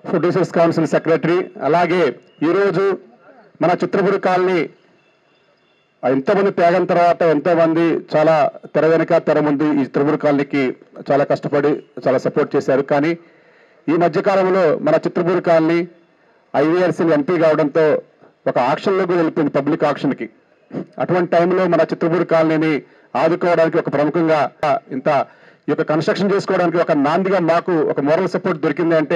Producers council secretary అలాగే ఈరోజు మన చిత్రపురి కాలనీ ఎంతోమంది త్యాగం తర్వాత ఎంతోమంది చాలా తెర వెనుక తెర ముందు ఈ చిత్రపురి కాలనీకి చాలా కష్టపడి చాలా సపోర్ట్ చేశారు కానీ ఈ మధ్య కాలంలో మన చిత్రపురి కాలనీ ఐవీఆర్సీ ఎంపీ కావడంతో ఒక ఆక్షన్లోకి వెళ్ళిపోయింది పబ్లిక్ ఆక్షన్కి అటువంటి టైంలో మన చిత్రపూడి కాలనీని ఆదుకోవడానికి ఒక ప్రముఖంగా ఇంత ఈ యొక్క కన్స్ట్రక్షన్ చేసుకోవడానికి ఒక నాందిగా మాకు ఒక మోరల్ సపోర్ట్ దొరికింది అంటే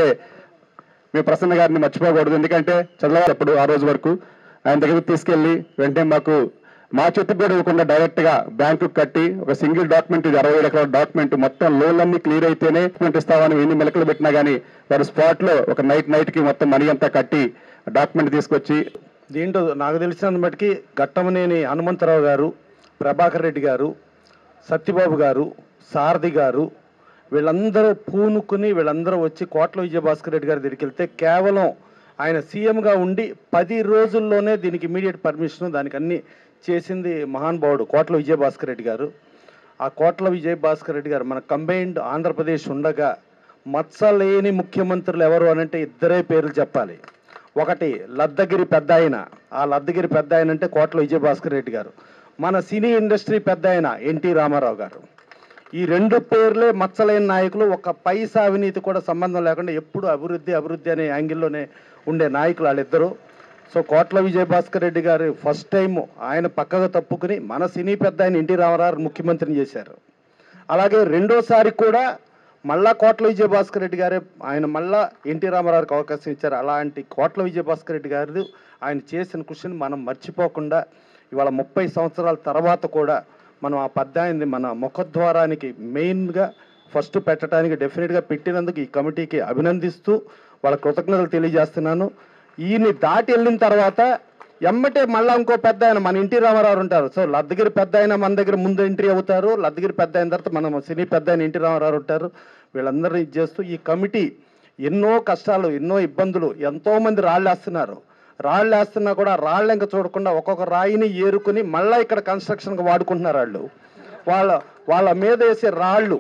మేము ప్రసన్న గారిని మర్చిపోకూడదు ఎందుకంటే చంద్రబాబు అప్పుడు ఆ రోజు వరకు ఆయన దగ్గరికి తీసుకెళ్లి వెంటనే మాకు మా చేతికి కూడా ఇవ్వకుండా డైరెక్ట్ గా బ్యాంకు కట్టి ఒక సింగిల్ డాక్యుమెంట్ ఇది అరవై ఎకరాల డాక్యుమెంట్ మొత్తం లోన్లన్నీ క్లియర్ అయితేనే డాక్యుమెంట్ ఇస్తామని ఎన్ని మెలకలు పెట్టినా కానీ వారు స్పాట్ లో ఒక నైట్ నైట్ కి మొత్తం మనీ అంతా కట్టి డాక్యుమెంట్ తీసుకొచ్చి దీంట్లో నాకు తెలిసిన మటుకి ఘట్టమనేని హనుమంతరావు గారు ప్రభాకర్ రెడ్డి గారు సత్యబాబు గారు సారథి గారు వీళ్ళందరూ పూనుకుని వీళ్ళందరూ వచ్చి కోట్ల విజయభాస్కర్ రెడ్డి గారి దగ్గరికి వెళ్తే కేవలం ఆయన సీఎంగా ఉండి పది రోజుల్లోనే దీనికి ఇమీడియట్ పర్మిషన్ దానికి అన్ని చేసింది మహానుభావుడు కోట్ల విజయభాస్కర్ రెడ్డి గారు ఆ కోట్ల విజయభాస్కర్ రెడ్డి గారు మన కంబైన్డ్ ఆంధ్రప్రదేశ్ ఉండగా మత్సలేని ముఖ్యమంత్రులు ఎవరు అనంటే ఇద్దరే పేర్లు చెప్పాలి ఒకటి లద్దగిరి పెద్ద ఆయన ఆ లద్దగిరి పెద్ద ఆయన అంటే కోట్ల విజయభాస్కర్ రెడ్డి గారు మన సినీ ఇండస్ట్రీ పెద్ద ఆయన ఎన్టీ రామారావు గారు ఈ రెండు పేర్లే మచ్చలేని నాయకులు ఒక పైసా అవినీతి కూడా సంబంధం లేకుండా ఎప్పుడు అభివృద్ధి అభివృద్ధి అనే యాంగిల్లోనే ఉండే నాయకులు వాళ్ళిద్దరూ సో కోట్ల విజయభాస్కర్ రెడ్డి గారు ఫస్ట్ టైం ఆయన పక్కగా తప్పుకుని మన సినీ పెద్ద ఆయన ఎన్టీ రామారావు ముఖ్యమంత్రిని చేశారు అలాగే రెండోసారి కూడా మళ్ళా కోట్ల విజయభాస్కర్ రెడ్డి గారే ఆయన మళ్ళా ఎన్టీ రామారావుకి అవకాశం ఇచ్చారు అలాంటి కోట్ల విజయభాస్కర్ రెడ్డి గారు ఆయన చేసిన కృషిని మనం మర్చిపోకుండా ఇవాళ ముప్పై సంవత్సరాల తర్వాత కూడా మనం ఆ పద్దాయింది మన ముఖద్వారానికి మెయిన్గా ఫస్ట్ పెట్టడానికి డెఫినెట్గా పెట్టినందుకు ఈ కమిటీకి అభినందిస్తూ వాళ్ళ కృతజ్ఞతలు తెలియజేస్తున్నాను ఈయన్ని దాటి వెళ్ళిన తర్వాత ఎమ్మటే మళ్ళా ఇంకో పెద్ద ఆయన మన ఎన్టీ రామారావు ఉంటారు సో లద్దగిరి పెద్ద ఆయన మన దగ్గర ముందు ఎంట్రీ అవుతారు లద్దగిరి పెద్ద అయిన తర్వాత మన సినీ పెద్ద ఆయన ఎన్టీ రామారావు ఉంటారు వీళ్ళందరినీ ఇది చేస్తూ ఈ కమిటీ ఎన్నో కష్టాలు ఎన్నో ఇబ్బందులు ఎంతో మంది రాళ్ళు వేస్తున్నారు రాళ్ళు వేస్తున్నా కూడా రాళ్ళు ఇంకా చూడకుండా ఒక్కొక్క రాయిని ఏరుకుని మళ్ళీ ఇక్కడ కన్స్ట్రక్షన్కి వాడుకుంటున్నారు వాళ్ళు వాళ్ళ వాళ్ళ మీద వేసే రాళ్ళు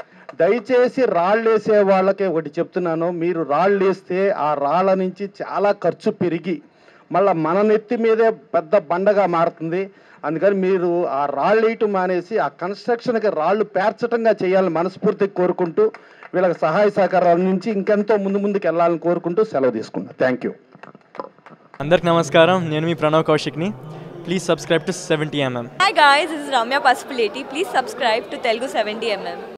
దయచేసి రాళ్ళు వేసే వాళ్ళకే ఒకటి చెప్తున్నాను మీరు రాళ్ళు వేస్తే ఆ రాళ్ళ నుంచి చాలా ఖర్చు పెరిగి మళ్ళీ మన నెత్తి మీదే పెద్ద బండగా మారుతుంది అందుకని మీరు ఆ రాళ్ళు వేయటం మానేసి ఆ కన్స్ట్రక్షన్కి రాళ్ళు పేర్చటంగా చేయాలని మనస్ఫూర్తిగా కోరుకుంటూ వీళ్ళకి సహాయ సహకారాల నుంచి ఇంకెంతో ముందు ముందుకు వెళ్ళాలని కోరుకుంటూ సెలవు తీసుకున్నాను థ్యాంక్ యూ అందరికి నమస్కారం నేను మీ ప్రణవ్ కౌశిక్ని please subscribe to seventy MM Hi guys, this is Ramya Pasupuleti. Please subscribe to Telugu 70mm.